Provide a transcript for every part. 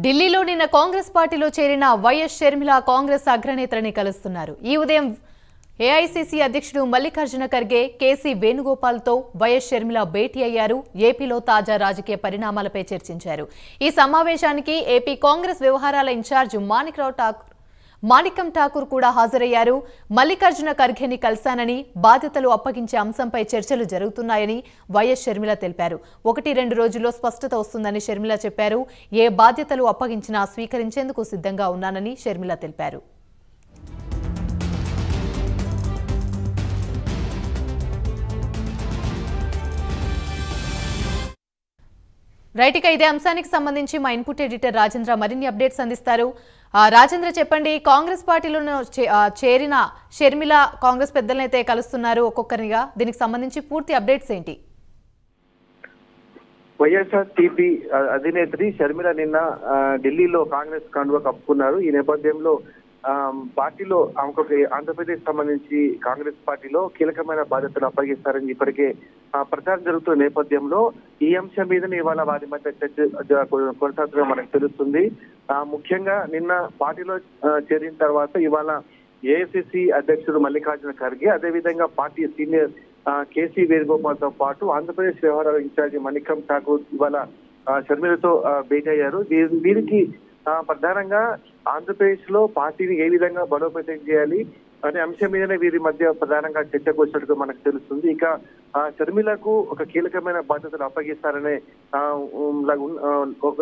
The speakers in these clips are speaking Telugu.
ఢిల్లీలో నిన్న కాంగ్రెస్ పార్టీలో చేరిన వైఎస్ షర్మిల కాంగ్రెస్ అగ్రనేతలని కలుస్తున్నారు ఈ ఉదయం ఏఐసీసీ అధ్యక్షుడు మల్లికార్జున ఖర్గే కేసీ వేణుగోపాల్తో వైఎస్ షర్మిల భేటీ అయ్యారు ఏపీలో తాజా రాజకీయ పరిణామాలపై చర్చించారు ఈ సమావేశానికి ఏపీ కాంగ్రెస్ వ్యవహారాల ఇన్ఛార్జ్ మాణిక్రావు ఠాకూర్ మాణికం ఠాకూర్ కూడా హాజరయ్యారు మల్లికార్జున ఖర్గేని కలిశానని బాధ్యతలు అప్పగించే అంశంపై చర్చలు జరుగుతున్నాయని వైఎస్ షర్మిల తెలిపారు ఒకటి రెండు రోజుల్లో స్పష్టత వస్తుందని షర్మిల చెప్పారు ఏ బాధ్యతలు అప్పగించినా స్వీకరించేందుకు సిద్ధంగా ఉన్నానని షర్మిల తెలిపారు రైట్ ఇక ఇదే అంశానికి సంబంధించి మా ఇన్పుట్ ఎడిటర్ రాజేంద్ర మరిన్ని అప్డేట్స్ అందిస్తారు ఆ, రాజేంద్ర చెప్పండి కాంగ్రెస్ పార్టీలో చే- ఆ, చేరిన షర్మిల కాంగ్రెస్ పెద్దలనైతే కలుస్తున్నారు ఒక్కొక్కరిగా దీనికి సంబంధించి పూర్తి అప్డేట్స్ ఏంటి వైఎస్ఆర్ టీపీ అధినేత్రి షర్మిల నిన్న ఆ, ఢిల్లీలో కాంగ్రెస్ కండువా కప్పుకున్నారు ఈ నేపథ్యంలో ఆ, పార్టీలో ఆమెకు ఒక ఆంధ్రప్రదేశ్ సంబంధించి కాంగ్రెస్ పార్టీలో కీలకమైన బాధ్యతలు అప్పగిస్తారని ఇప్పటికే ఆ, ప్రచారం జరుగుతున్న నేపథ్యంలో ఈ అంశం మీదనే ఇవాళ వారి మధ్య చర్చ జ- కొనసాగుతున్న మనకు తెలుస్తుంది ఆ, ముఖ్యంగా నిన్న పార్టీలో ఆ, చేరిన తర్వాత ఇవాళ ఏఐసిసి అధ్యక్షుడు మల్లికార్జున ఖర్గే అదేవిధంగా పార్టీ సీనియర్ ఆ, కేసీ వేణుగోపాల్ తో పాటు ఆంధ్రప్రదేశ్ వ్యవహారాల ఇన్ఛార్జి మణికం ఠాకూర్ ఇవాళ ఆ, షర్మిలతో ఆ, భేటీ అయ్యారు దీ- దీనికి ఆ, ప్రధానంగా ఆంధ్రప్రదేశ్ లో పార్టీని ఏ విధంగా బలోపేతం చేయాలి అనే అంశం మీదనే వీరి మధ్య ప్రధానంగా చర్చకు వచ్చినట్టుగా మనకు తెలుస్తుంది ఇక ఆ, షర్మిలకు ఒక కీలకమైన బాధ్యతలు అప్పగిస్తారనే ఆ, ఉమ్, లా- ఉన్- ఆ, ఒక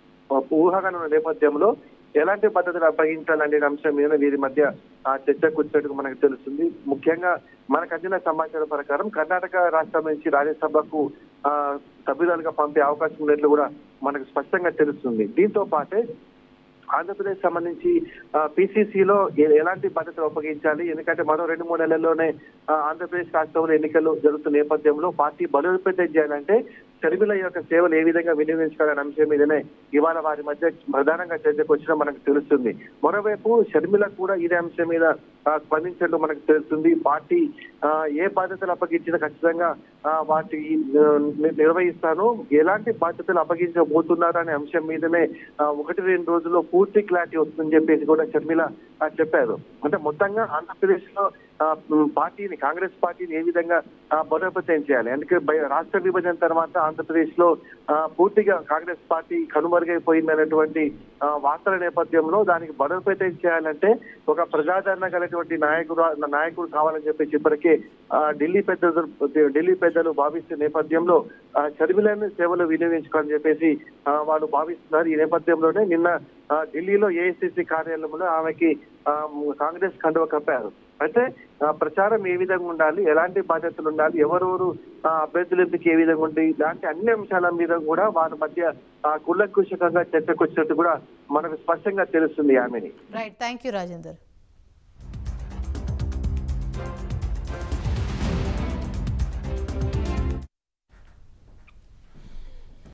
ఊహాగానం ఉన్న నేపథ్యంలో ఎలాంటి పద్ధతులు అప్పగించాలనే అంశం మీద వీరి మధ్య ఆ చర్చకు వచ్చినట్టుగా మనకు తెలుస్తుంది ముఖ్యంగా మనకు అందిన సమాచారం ప్రకారం కర్ణాటక రాష్ట్రం నుంచి రాజ్యసభకు ఆ సభ్యురాలుగా పంపే అవకాశం ఉన్నట్లు కూడా మనకు స్పష్టంగా తెలుస్తుంది దీంతో పాటే ఆంధ్రప్రదేశ్ సంబంధించి పిసిసిలో ఎలాంటి బాధ్యతలు అప్పగించాలి ఎందుకంటే మరో రెండు మూడు నెలల్లోనే ఆ, ఆంధ్రప్రదేశ్ రాష్ట్రంలో ఎన్నికలు జరుగుతున్న నేపథ్యంలో పార్టీ బలోపేతం చేయాలంటే షర్మిల యొక్క సేవలు ఏ విధంగా వినియోగించుకోవాలనే అంశం మీదనే ఇవాళ వారి మధ్య ప్రధానంగా చర్చకు వచ్చినా మనకు తెలుస్తుంది మరోవైపు షర్మిల కూడా ఇదే అంశం మీద ఆ, స్పందించినట్టు మనకు తెలుస్తుంది పార్టీ ఆ, ఏ బాధ్యతలు అప్పగించినా ఖచ్చితంగా ఆ, వాటి ఆ, ని- నిర్వహిస్తాను ఎలాంటి బాధ్యతలు అప్పగించబోతున్నారు అనే అంశం మీదనే ఆ, ఒకటి రెండు రోజుల్లో పూర్తి క్లారిటీ వస్తుందని చెప్పేసి కూడా షర్మిల ఆ, చెప్పారు అంటే మొత్తంగా ఆంధ్రప్రదేశ్ లో ఆ, ఉమ్, పార్టీని కాంగ్రెస్ పార్టీని ఏ విధంగా ఆ, బలోపేతం చేయాలి అందుకే బయ- రాష్ట్ర విభజన తర్వాత ఆంధ్రప్రదేశ్ లో ఆ, పూర్తిగా కాంగ్రెస్ పార్టీ కనుమరుగైపోయిందనేటువంటి ఆ, వార్తల నేపథ్యంలో దానికి బలోపేతం చేయాలంటే ఒక ప్రజాదరణ కలిగినటువంటి నాయకుడు నాయకుడు కావాలని చెప్పేసి ఇప్పటికే ఆ, ఢిల్లీ పెద్దలు ఢిల్లీ పెద్దలు భావిస్తున్న నేపథ్యంలో ఆ, షర్మిలని సేవలు వినియోగించుకోవాలని చెప్పేసి ఆ, వాళ్ళు భావిస్తున్నారు ఈ నేపథ్యంలోనే నిన్న ఆ, ఢిల్లీలో ఏఐసిసి కార్యాలయంలో ఆమెకి ఆ, కాంగ్రెస్ కండువ కప్పారు అయితే ఆ, ప్రచారం ఏ విధంగా ఉండాలి ఎలాంటి బాధ్యతలు ఉండాలి ఎవరెవరు ఆ, అభ్యర్థులు ఎందుకు ఏ విధంగా ఉండి ఇలాంటి అన్ని అంశాల మీద కూడా వారి మధ్య ఆ, కులకుశకంగా చర్చకు వచ్చినట్టు కూడా మనకు స్పష్టంగా తెలుస్తుంది ఆమెని రైట్ థ్యాంక్ యూ రాజేందర్